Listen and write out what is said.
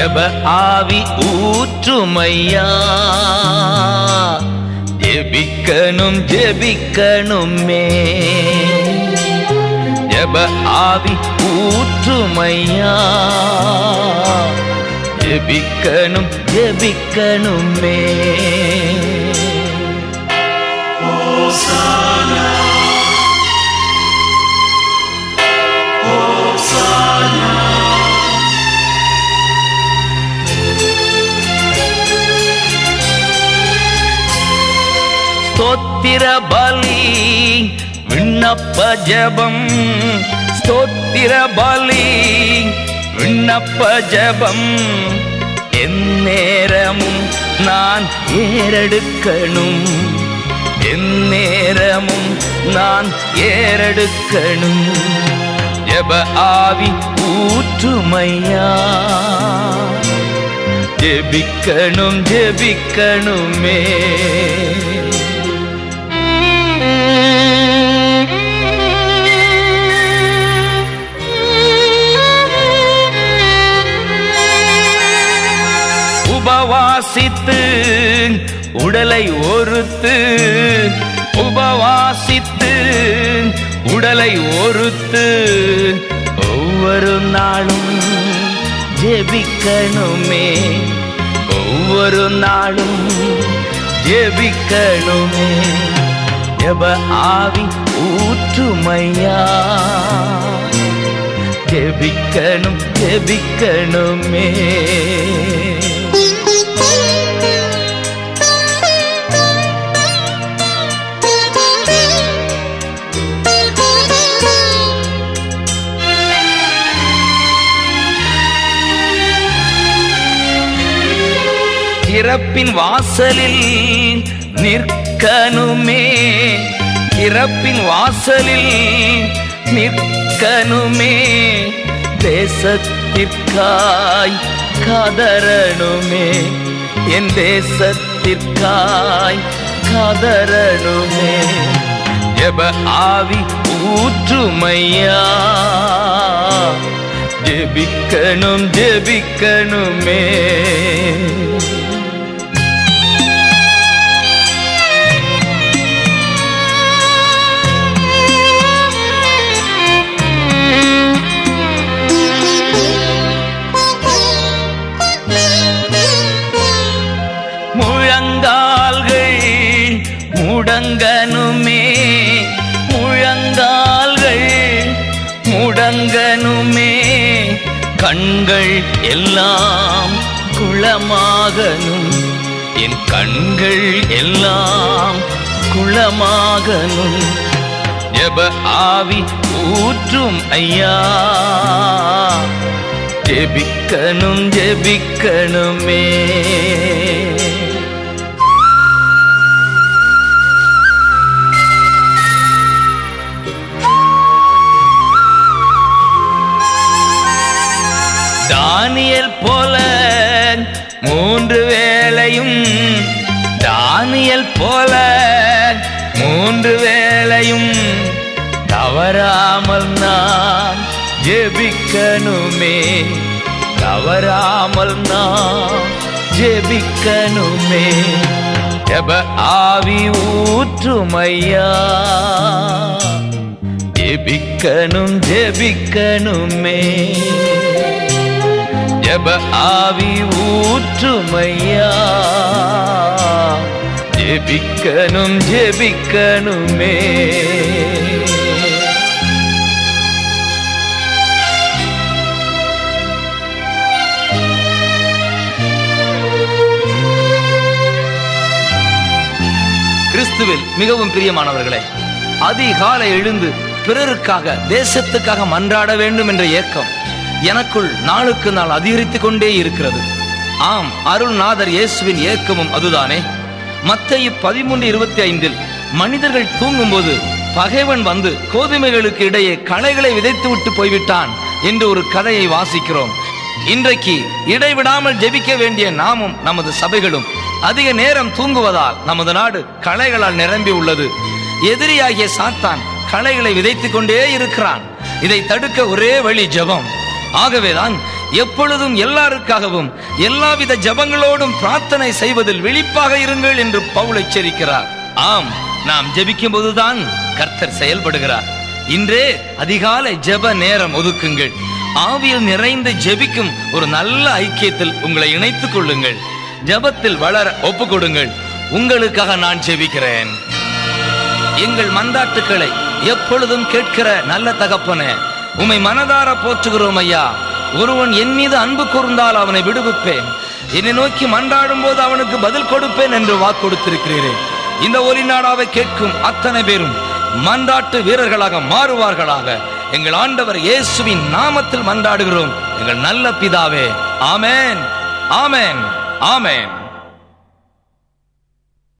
ஜப ஆவி ஊற்றுமையா ஜெபிக்கணும் ஜெபிக்கணுமே ஜப ஆவி ஊற்றுமையா ஜெபிக்கணும் ஜெபிக்கணுமே ஸ்தோத்திர பலி விண்ணப்ப ஜபம் ஸ்தோத்திர பலி விண்ணப்ப ஜபம் எந்நேரமும் நான் ஏறெடுக்கணும் எந்நேரமும் நான் ஏறெடுக்கணும் ஜப ஆவி ஊற்றுமையா ஜெபிக்கணும் ஜெபிக்கணுமே உபவாசித்து உடலை ஒருத்து உபவாசித்து உடலை ஒருத்து ஒவ்வொரு நாளும் ஜெபிக்கணுமே ஒவ்வொரு நாளும் ஜெபிக்கணுமே ஜெப ஆவி ஊற்றுமையா ஜெபிக்கணும் ஜெபிக்கணுமே இறப்பின் வாசலில் நிற்கணுமே இறப்பின் வாசலில் நிற்கணுமே தேசத்திற்காய் கதறணுமே என் தேசத்திற்காய் கதறணுமே ஜெப ஆவி ஊற்றுமையா ஜெபிக்கணும் ஜெபிக்கணுமே முழங்கால்கள் முடங்கனுமே முழங்கால்கள் முடங்கனுமே கண்கள் எல்லாம் குளமாகனும் என் கண்கள் எல்லாம் குளமாகனும் ஜெப ஆவி ஊற்றும் ஐயா ஜெபிக்கணும் ஜெபிக்கணுமே தானியல் போல மூன்று வேளையும் தானியல் போல மூன்று வேளையும் தவறாமல் நான் ஜெபிக்கணுமே தவறாமல் நான் ஜெபிக்கணுமே ஜெப ஆவி ஊற்றுமையா ஜெபிக்கணும் ஜெபிக்கணுமே ஜெப ஆவி ஊற்றுமையா ஜெபிக்கணும் ஜெபிக்கணுமே கிறிஸ்துவில் மிகவும் பிரியமானவர்களே அதிகாலை எழுந்து பிறருக்காக தேசத்துக்காக மன்றாட வேண்டும் என்ற ஏக்கம் எனக்குள் நாளுக்கு நாள் அதிகரித்துக் கொண்டே இருக்கிறது ஆம் அருள்நாதர் இயேசுவின் ஏக்கமும் அதுதானே மத்தேயு பதிமூன்று இருபத்தி ஐந்தில் மனிதர்கள் தூங்கும்போது பகைவன் வந்து கோதுமைகளுக்கு இடையே களைகளை விதைத்து விட்டு போய்விட்டான் என்று ஒரு கதையை வாசிக்கிறோம் இன்றைக்கு இடைவிடாமல் ஜெபிக்க வேண்டிய நாமும் நமது சபைகளும் அதிக நேரம் தூங்குவதால் நமது நாடு களைகளால் நிரம்பி உள்ளது எதிரியாகிய சாத்தான் களைகளை விதைத்துக் கொண்டே இருக்கிறான் இதை தடுக்க ஒரே வழி ஜெபம் ஆகவேதான் எப்பொழுதும் எல்லாருக்காகவும் எல்லாவித ஜபங்களோடும் பிரார்த்தனை செய்வதில் விழிப்பாக இருங்கள் என்று பவுல் எச்சரிக்கிறார் ஆம் நாம் ஜெபிக்கும் போதுதான் கர்த்தர் செயல்படுகிறார் இன்றே அதிகாலை ஜெப நேரம் ஒதுக்குங்கள் ஆவியில் நிறைந்து ஜெபிக்கும் ஒரு நல்ல ஐக்கியத்தில் உங்களை இணைத்துக் கொள்ளுங்கள் ஜெபத்தில் வளர ஒப்பு கொடுங்கள் உங்களுக்காக நான் ஜெபிக்கிறேன் எங்கள் மந்தாட்டுக்களை எப்பொழுதும் கேட்கிற நல்ல தகப்பனே உம்மை மனதார போற்றுகிறோம் ஐயா ஒருவன் என் மீது அன்பு கூர்ந்தால் அவனை விடுவிப்பேன் என்னை நோக்கி மன்றாடும் போது அவனுக்கு பதில் கொடுப்பேன் என்று வாக்கு கொடுத்திருக்கிறீரே இந்த ஒலி நாடாவை கேட்கும் அத்தனை பேரும் மன்றாட்டு வீரர்களாக மாறுவார்களாக எங்கள் ஆண்டவர் இயேசுவின் நாமத்தில் மன்றாடுகிறோம் எங்கள் நல்ல பிதாவே ஆமென் ஆமென் ஆமென்